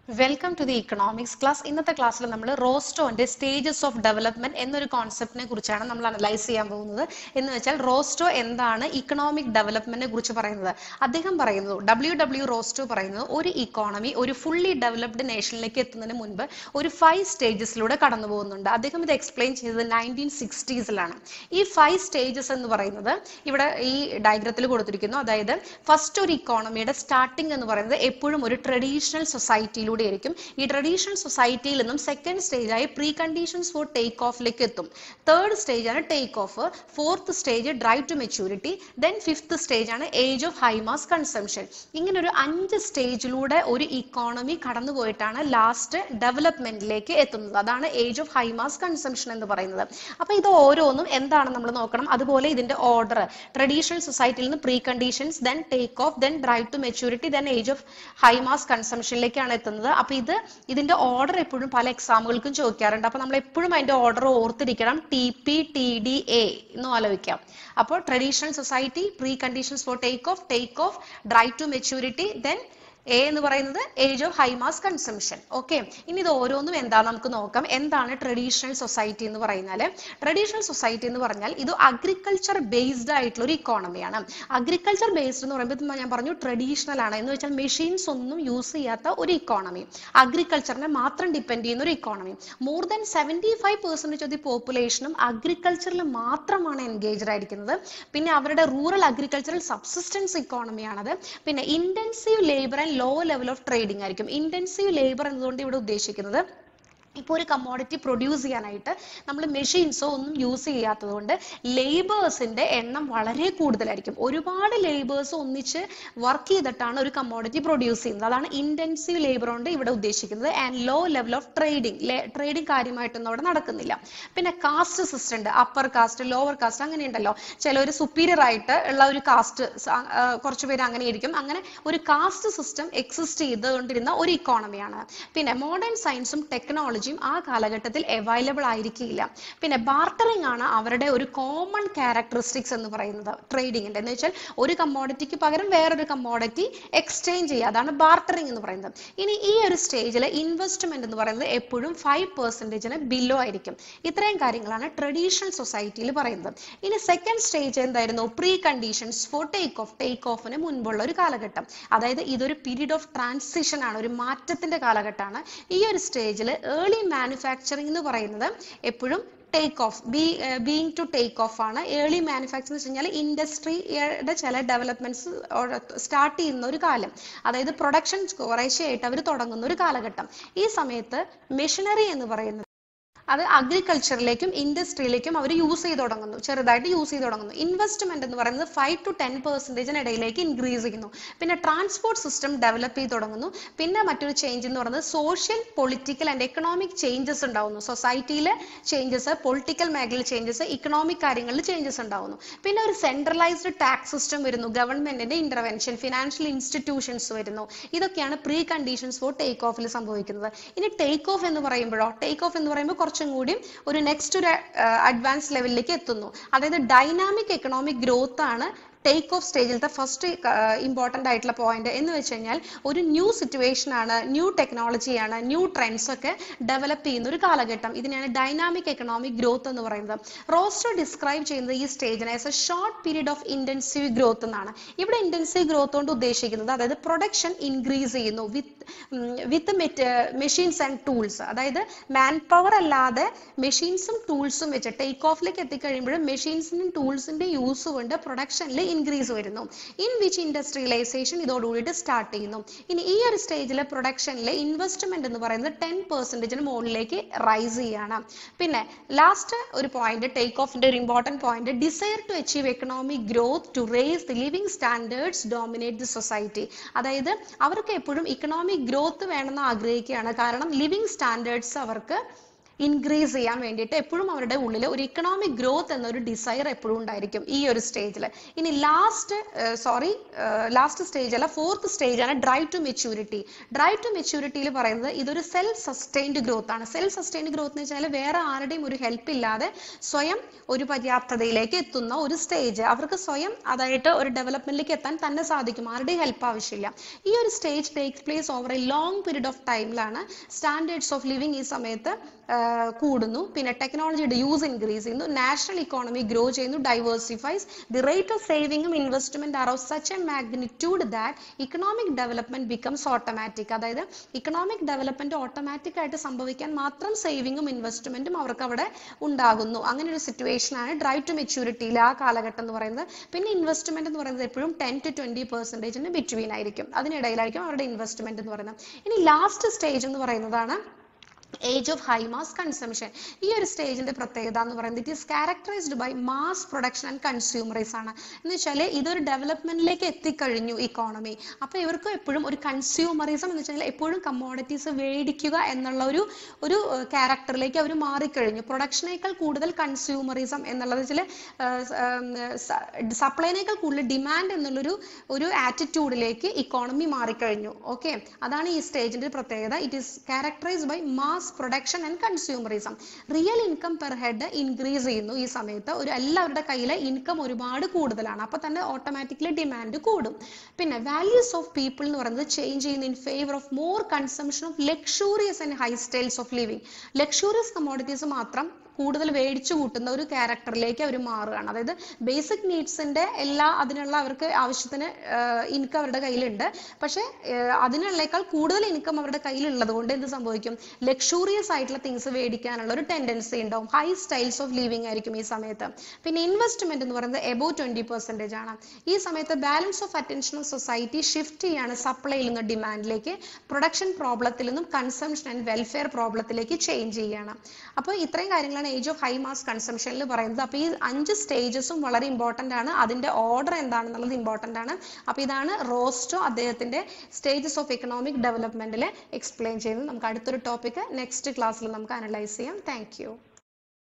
welcome to the economics class ഇന്നത്തെ ക്ലാസ്സിൽ നമ്മൾ റോസ്റ്റോന്റെ സ്റ്റേജസ് ഓഫ് ഡെവലപ്മെന്റ് എന്നൊരു കോൺസെപ്റ്റിനെ കുറിച്ചാണ് നമ്മൾ അനലൈസ് ചെയ്യാൻ പോകുന്നത് എന്ന് വെച്ചാൽ റോസ്റ്റോ എന്താണ് ഇക്കണോമിക് ഡെവലപ്മെന്റിനെ കുറിച്ച് പറയുന്നത് അദ്ദേഹം പറയുന്നത് ഡബ്ല്യു ഡബ്ല്യു റോസ്റ്റോ പറയുന്നത് ഒരു ഇക്കോണമി ഒരു ഫുള്ളി ഡെവലപ്ഡ് നേഷനിലേക്ക് എത്തുന്നതിന് മുൻപ് ഒരു ഫൈവ് സ്റ്റേജസിലൂടെ കടന്നു പോകുന്നുണ്ട് അദ്ദേഹം ഇത് എക്സ്പ്ലെയിൻ ചെയ്തത് നയൻറ്റീൻ സിക്സ്റ്റീസിലാണ് ഈ ഫൈവ് സ്റ്റേജസ് എന്ന് പറയുന്നത് ഇവിടെ ഈ ഡയഗ്രത്തിൽ കൊടുത്തിരിക്കുന്നു അതായത് ഫസ്റ്റ് ഒരു ഇക്കോണമിയുടെ സ്റ്റാർട്ടിംഗ് എന്ന് പറയുന്നത് എപ്പോഴും ഒരു ട്രഡീഷണൽ സൊസൈറ്റിയിലൂടെ ആയിരിക്കും ഈ ട്രഡീഷണൽ സൊസൈറ്റിയിൽ നിന്നും സെക്കൻഡ് സ്റ്റേജ് ആയി പ്രീ കണ്ടീഷൻസ് ഫോർ ടേക്ക് ഓഫിലേക്ക് എത്തും തേർഡ് സ്റ്റേജ് ആണ് take off fourth stage drive to maturity then fifth stage ആണ് age of high mass consumption ഇങ്ങനെ ഒരു അഞ്ച് സ്റ്റേജിലൂടെ ഒരു ഇക്കോണമി കടന്നു പോയിട്ടാണ് ലാസ്റ്റ് ഡെവലപ്മെന്റിലേക്ക് എത്തുന്നത് അതാണ് age of high mass consumption എന്ന് പറയുന്നത് അപ്പൊ ഇത് ഓരോന്നും എന്താണ് നമ്മൾ നോക്കണം അതുപോലെ ഇതിന്റെ ഓർഡർ ട്രഡീഷണൽ സൊസൈറ്റിയിൽ നിന്ന് pre conditions then take off then drive to maturity then age of high mass കൺസംഷനിലേക്കാണ് എത്തുന്നത് അപ്പൊ ഇത് ഇതിന്റെ ഓർഡർ എപ്പോഴും പല എക്സാമുകൾക്കും ചോദിക്കാറുണ്ട് അപ്പൊ നമ്മൾ എപ്പോഴും അതിന്റെ ഓർഡർ ഓർത്തിരിക്കണം T P T D A എന്ന് ആലോചിക്കാം അപ്പോൾ traditional society pre conditions for take of take off drive to maturity then A എന്ന് പറയുന്നത് age of high mass consumption okay ഇനി ഇത് ഓരോന്നും എന്താ നമുക്ക് നോക്കാം എന്താണ് ട്രഡീഷണൽ സൊസൈറ്റി എന്ന് പറഞ്ഞാൽ ട്രഡീഷണൽ സൊസൈറ്റി എന്ന് പറഞ്ഞാൽ ഇത് അഗ്രികൾച്ചർ ബേസ്ഡ് ആയിട്ടുള്ള ഒരു ഇക്കോണമിയാണ് അഗ്രികൾച്ചർ ബേസ്ഡ് എന്ന് പറയുമ്പോൾ ഞാൻ പറഞ്ഞു ട്രഡീഷണൽ ആണ് എന്ന് വെച്ചാൽ മെഷീൻസ് ഒന്നും യൂസ് ചെയ്യാത്ത ഒരു ഇക്കോണമി അഗ്രികൾച്ചറിനെ മാത്രം ഡിപ്പെൻഡ് ചെയ്യുന്ന ഒരു economy more than seventy five percentage of the പോപ്പുലേഷനും അഗ്രികൾച്ചറിൽ മാത്രമാണ് എൻഗേജ്ഡ് ആയിരിക്കുന്നത് പിന്നെ അവരുടെ റൂറൽ അഗ്രികൾച്ചറൽ സബ്സിസ്റ്റൻസ് ഇക്കോണമിയാണത് പിന്നെ intensive labour and low level of trading ആയിരിക്കും ഇന്റൻസീവ് ലേബർ എന്നതുകൊണ്ട് ഇവിടെ ഉദ്ദേശിക്കുന്നത് ഇപ്പോൾ ഒരു കമ്മോഡിറ്റി പ്രൊഡ്യൂസ് ചെയ്യാനായിട്ട് നമ്മൾ മെഷീൻസോ ഒന്നും യൂസ് ചെയ്യാത്തതുകൊണ്ട് ലേബേഴ്സിന്റെ എണ്ണം വളരെ കൂടുതലായിരിക്കും ഒരുപാട് ലേബേഴ്സ് ഒന്നിച്ച് വർക്ക് ചെയ്തിട്ടാണ് ഒരു കമ്മോഡിറ്റി പ്രൊഡ്യൂസ് ചെയ്യുന്നത് അതാണ് ഇന്റൻസീവ് ലേബർ കൊണ്ട് ഇവിടെ ഉദ്ദേശിക്കുന്നത് and low level of trading trading കാര്യമായിട്ടൊന്നും അവിടെ നടക്കുന്നില്ല പിന്നെ കാസ്റ്റ് സിസ്റ്റം ഉണ്ട് അപ്പർ കാസ്റ്റ് ലോവർ കാസ്റ്റ് അങ്ങനെ ഉണ്ടല്ലോ ചിലർ സുപ്പീരിയർ ആയിട്ട് ഉള്ള ഒരു കാസ്റ്റ് കുറച്ച് പേര് അങ്ങനെ ആയിരിക്കും അങ്ങനെ ഒരു കാസ്റ്റ് സിസ്റ്റം എക്സിസ്റ്റ് ചെയ്തുകൊണ്ടിരുന്ന ഒരു ഇക്കോണമിയാണ് പിന്നെ മോഡേൺ സയൻസും ടെക്നോളജിയും ആ കാലഘട്ടത്തിൽ അവൈലബിൾ ആയിരിക്കില്ല പിന്നെ ബാർട്ടറിംഗ് ആണ് അവരുടെ ഒരു കോമൺ ക്യാരക്ടറിസ്റ്റിക്സ് എന്ന് പറയുന്നത് ട്രേഡിങ്ങിന്റെ എന്ന് വെച്ചാൽ ഒരു കമ്മോഡിറ്റിക്ക് പകരം വേറൊരു കമ്മോഡിറ്റി എക്സ്ചേഞ്ച് ചെയ്യുക അതാണ് ബാർട്ടറിംഗ് എന്ന് പറയുന്നത് ഇനി ഈ ഒരു സ്റ്റേജിൽ ഇൻവെസ്റ്റ്മെന്റ് എന്ന് പറയുന്നത് എപ്പോഴും ഫൈവ് പെർസെൻറ്റേജിന് ബിലോ ആയിരിക്കും ഇത്രയും കാര്യങ്ങളാണ് ട്രഡീഷണൽ സൊസൈറ്റിയിൽ പറയുന്നത് ഇനി സെക്കൻഡ് സ്റ്റേജ് എന്തായിരുന്നു pre conditions for take of take ഓഫിന് മുൻപുള്ള ഒരു കാലഘട്ടം അതായത് ഇതൊരു പീരീഡ് ഓഫ് ട്രാൻസിഷൻ ആണ് ഒരു മാറ്റത്തിന്റെ കാലഘട്ടമാണ് ഈ ഒരു സ്റ്റേജിൽ ഏർലി മാനുഫാക്ചറിംഗ് എന്ന് പറയുന്നത് എപ്പോഴും take off be being to take off ആണ് ഏർലി മാനുഫാക്ചറിംഗ് വെച്ച് കഴിഞ്ഞാൽ ഇൻഡസ്ട്രിയുടെ ചില ഡെവലപ്മെന്റ്സ് സ്റ്റാർട്ട് ചെയ്യുന്ന ഒരു കാലം അതായത് പ്രൊഡക്ഷൻ കുറേശ്ശെയായിട്ട് അവർ തുടങ്ങുന്ന ഒരു കാലഘട്ടം ഈ സമയത്ത് മെഷീനറി എന്ന് പറയുന്നത് അത് അഗ്രികൾച്ചറിലേക്കും ഇൻഡസ്ട്രിയിലേക്കും അവർ യൂസ് ചെയ്ത് തുടങ്ങുന്നു ചെറുതായിട്ട് യൂസ് ചെയ്ത് തുടങ്ങുന്നു ഇൻവെസ്റ്റ്മെന്റ് എന്ന് പറയുന്നത് ഫൈവ് ടു ടെൻ പെർസെൻറ്റേജിന് ഇടയിലേക്ക് ഇൻക്രീസ് ചെയ്യുന്നു പിന്നെ ട്രാൻസ്പോർട്ട് സിസ്റ്റം ഡെവലപ്പ് ചെയ്ത് തുടങ്ങുന്നു പിന്നെ മറ്റൊരു ചേഞ്ച് എന്ന് പറയുന്നത് social political and economic changes ഉണ്ടാവുന്നു സൊസൈറ്റിയിലെ ചേഞ്ചസ് പൊളിറ്റിക്കൽ മേഖലയിൽ ചേഞ്ചസ് ഇക്കണോമിക് കാര്യങ്ങളിൽ ചേഞ്ചസ് ഉണ്ടാവുന്നു പിന്നെ ഒരു സെൻട്രലൈസ്ഡ് ടാക്സ് സിസ്റ്റം വരുന്നു ഗവൺമെന്റിന്റെ ഇന്റർവെൻഷൻ ഫിനാൻഷ്യൽ ഇൻസ്റ്റിറ്റ്യൂഷൻസ് വരുന്നു ഇതൊക്കെയാണ് പ്രീ കണ്ടീഷൻസ് ഫോർ ടേക്ക് ഓഫിൽ സംഭവിക്കുന്നത് ഇനി ടേക്ക് ഓഫ് എന്ന് പറയുമ്പോഴോ ടേക്ക് ഓഫ് എന്ന് പറയുമ്പോൾ കുറച്ചും കൂടി ഒരു നെക്സ്റ്റ് ഒരു അഡ്വാൻസ് ലെവലിലേക്ക് എത്തുന്നു അതായത് ഡൈനാമിക് എക്കണോമിക് ഗ്രോത്ത് ആണ് ടേക്ക് ഓഫ് സ്റ്റേജിലത്തെ ഫസ്റ്റ് ഇമ്പോർട്ടൻ്റ് ആയിട്ടുള്ള പോയിന്റ് എന്ന് വെച്ച് കഴിഞ്ഞാൽ ഒരു ന്യൂ സിറ്റുവേഷൻ ആണ് ന്യൂ ടെക്നോളജിയാണ് ന്യൂ ട്രെൻഡ്സ് ഒക്കെ ഡെവലപ്പ് ചെയ്യുന്ന ഒരു കാലഘട്ടം ഇതിനെയാണ് ഡൈനാമിക് എക്കണോമിക് ഗ്രോത്ത് എന്ന് പറയുന്നത് റോസ്റ്റർ ഡിസ്ക്രൈബ് ചെയ്യുന്നത് ഈ സ്റ്റേജിനെ as a short period of intensive growth എന്നാണ് ഇവിടെ ഇന്റൻസീവ് ഗ്രോത്ത് കൊണ്ട് ഉദ്ദേശിക്കുന്നത് അതായത് പ്രൊഡക്ഷൻ ഇൻക്രീസ് ചെയ്യുന്നു with with machines and tools അതായത് മാൻ പവർ അല്ലാതെ മെഷീൻസും ടൂൾസും വെച്ച് ടേക്ക് ഓഫിലേക്ക് എത്തിക്കഴിയുമ്പോൾ മെഷീൻസിന്റെയും ടൂൾസിന്റെയും യൂസ് കൊണ്ട് പ്രൊഡക്ഷനിൽ ഇൻക്രീസ് വരുന്നു ഇൻ വിച്ച് ഇൻഡസ്ട്രിയലൈസേഷൻ ഇതോടുകൂടിയിട്ട് സ്റ്റാർട്ട് ചെയ്യുന്നു ഇനി ഈ ഒരു സ്റ്റേജിലെ പ്രൊഡക്ഷനിൽ ഇൻവെസ്റ്റ്മെന്റ് എന്ന് പറയുന്നത് ടെൻ പെർസെൻറ്റേജിന് മുകളിലേക്ക് റൈസ് ചെയ്യാണ് പിന്നെ ലാസ്റ്റ് ഒരു പോയിന്റ് ടേക്ക് ഓഫിന്റെ ഒരു important point desire to achieve economic growth to raise the living standards dominate the society അതായത് അവർക്ക് എപ്പോഴും ഇക്കണോമിക് ഗ്രോത്ത് വേണമെന്ന് ആഗ്രഹിക്കുകയാണ് കാരണം ലിവിംഗ് സ്റ്റാൻഡേർഡ്സ് അവർക്ക് ഇൻക്രീസ് ചെയ്യാൻ വേണ്ടിയിട്ട് എപ്പോഴും അവരുടെ ഉള്ളിൽ ഒരു ഇക്കണോമിക് ഗ്രോത്ത് എന്നൊരു ഡിസയർ എപ്പോഴും ഉണ്ടായിരിക്കും ഈ ഒരു സ്റ്റേജിൽ ഇനി ലാസ്റ്റ് സോറി ലാസ്റ്റ് സ്റ്റേജ് അല്ല ഫോർത്ത് സ്റ്റേജ് ആണ് drive to maturity drive to മെച്യൂരിറ്റിയിൽ പറയുന്നത് ഇതൊരു സെൽഫ് സസ്റ്റൈൻഡ് ഗ്രോത്ത് ആണ് സെൽഫ് സസ്റ്റൈൻഡ് ഗ്രോത്ത് എന്ന് വെച്ചാൽ വേറെ ആരുടെയും ഒരു ഹെൽപ്പ് ഇല്ലാതെ സ്വയം ഒരു പര്യാപ്തതയിലേക്ക് എത്തുന്ന ഒരു സ്റ്റേജ് അവർക്ക് സ്വയം അതായിട്ട് ഒരു ഡെവലപ്മെന്റിലേക്ക് എത്താൻ തന്നെ സാധിക്കും ആരുടെയും ഹെൽപ്പ് ആവശ്യമില്ല ഈ ഒരു stage takes place over a long period of ടൈമിലാണ് സ്റ്റാൻഡേർഡ്സ് ഓഫ് ലിവിങ് ഈ സമയത്ത് കൂടുന്നു പിന്നെ ടെക്നോളജിയുടെ യൂസ് ഇൻക്രീസ് ചെയ്യുന്നു നാഷണൽ ഇക്കോണമി ഗ്രോ ചെയ്യുന്നു ഡൈവേഴ്സിഫൈസ് ദി റേറ്റ് ഓഫ് സേവിങ്ങും investment are of such a magnitude that economic development becomes automatic അതായത് ഇക്കണോമിക് ഡെവലപ്മെന്റ് ഓട്ടോമാറ്റിക് ആയിട്ട് സംഭവിക്കാൻ മാത്രം സേവിങ്ങും ഇൻവെസ്റ്റ്മെന്റും അവർക്ക് അവിടെ ഉണ്ടാകുന്നു അങ്ങനെ ഒരു സിറ്റുവേഷൻ ആണ് ഡ്രൈവ് ടു മെച്യൂരിറ്റിയിൽ ആ കാലഘട്ടം എന്ന് പറയുന്നത് പിന്നെ ഇൻവെസ്റ്റ്മെന്റ് എന്ന് പറയുന്നത് എപ്പോഴും ടെൻ ടു ട്വന്റി പെർസെന്റേജിന് ബിറ്റ്വീൻ ആയിരിക്കും അതിനിടയിലായിരിക്കും അവരുടെ ഇൻവെസ്റ്റ്മെന്റ് എന്ന് പറയുന്നത് ഇനി ലാസ്റ്റ് സ്റ്റേജ് എന്ന് പറയുന്നതാണ് age of high mass consumption ഈ ഒരു സ്റ്റേജിന്റെ പ്രത്യേകത എന്ന് പറയുന്നത് it is characterised by mass production and consumerism ആണ് എന്ന് വെച്ചാൽ ഇതൊരു ഡെവലപ്മെന്റിലേക്ക് എത്തിക്കഴിഞ്ഞു ഇക്കോണമി അപ്പൊ ഇവർക്ക് എപ്പോഴും ഒരു കൺസ്യൂമറിസം എന്ന് വെച്ചാൽ എപ്പോഴും കമ്മോഡിറ്റീസ് മേടിക്കുക എന്നുള്ള ഒരു ഒരു ക്യാരക്ടറിലേക്ക് അവർ മാറിക്കഴിഞ്ഞു പ്രൊഡക്ഷനേക്കാൾ കൂടുതൽ കൺസ്യൂമറിസം എന്നുള്ളത് വെച്ചാൽ സപ്ലൈനേക്കാൾ കൂടുതൽ ഡിമാൻഡ് എന്നുള്ളൊരു ഒരു ആറ്റിറ്റ്യൂഡിലേക്ക് ഇക്കോണമി മാറിക്കഴിഞ്ഞു ഓക്കെ അതാണ് ഈ സ്റ്റേജിന്റെ പ്രത്യേകത it is characterised by mass production and consumerism real income per head increase ചെയ്യുന്നു ഈ സമയത്ത് ഒരു എല്ലാവരുടെ കയ്യിലെ ഇൻകം ഒരുപാട് കൂടുതലാണ് അപ്പൊ തന്നെ ഓട്ടോമാറ്റിക്കലി ഡിമാൻഡ് കൂടും പിന്നെ വാല്യൂസ് ഓഫ് പീപ്പിൾ എന്ന് പറയുന്നത് ചേഞ്ച് ചെയ്യുന്നു in favour of more consumption of luxurious and high styles of living luxurious commodities മാത്രം കൂടുതൽ മേടിച്ചു കൂട്ടുന്ന ഒരു ക്യാരക്ടറിലേക്ക് അവർ മാറുകയാണ് അതായത് ബേസിക് നീഡ്സിന്റെ എല്ലാ അതിനുള്ള അവർക്ക് ആവശ്യത്തിന് ഇൻകം അവരുടെ കയ്യിലുണ്ട് പക്ഷെ അതിനുള്ളേക്കാൾ കൂടുതൽ ഇൻകം അവരുടെ കയ്യിലുള്ളത് കൊണ്ട് എന്ത് സംഭവിക്കും ലക്ഷൂറിയസ് ആയിട്ടുള്ള തിങ്സ് മേടിക്കാനുള്ള ഒരു ടെൻഡൻസി ഉണ്ടാവും ഹൈ സ്റ്റൈൽസ് ഓഫ് ലിവിങ് ആയിരിക്കും ഈ സമയത്ത് പിന്നെ ഇൻവെസ്റ്റ്മെന്റ് എന്ന് പറയുന്നത് എബോ ട്വന്റി പെർസെന്റേജ് ആണ് ഈ സമയത്ത് balance of attention of society shift ചെയ്യാണ് സപ്ലൈയിൽ നിന്ന് ഡിമാൻഡിലേക്ക് പ്രൊഡക്ഷൻ പ്രോബ്ലത്തിൽ നിന്നും കൺസംഷൻ ആൻഡ് വെൽഫെയർ പ്രോബ്ലത്തിലേക്ക് ചേഞ്ച് ചെയ്യാണ് അപ്പോൾ ഇത്രയും കാര്യങ്ങളാണ് ഏജ് ഓഫ് ഹൈ മാസ് കൺസംഷനിൽ പറയുന്നത് അപ്പോൾ ഈ അഞ്ച് സ്റ്റേജസും വളരെ ഇമ്പോർട്ടൻ്റ് ആണ് അതിന്റെ ഓർഡർ എന്താണെന്നുള്ളത് ഇമ്പോർട്ടൻ്റ് ആണ് അപ്പോൾ ഇതാണ് റോസ്റ്റോ അദ്ദേഹത്തിന്റെ സ്റ്റേജസ് ഓഫ് എക്കണോമിക് ഡെവലപ്മെന്റിൽ എക്സ്പ്ലെയിൻ ചെയ്യുന്നത് നമുക്ക് അടുത്തൊരു ടോപ്പിക് നെക്സ്റ്റ് ക്ലാസ്സിൽ നമുക്ക് അനലൈസ് ചെയ്യാം താങ്ക്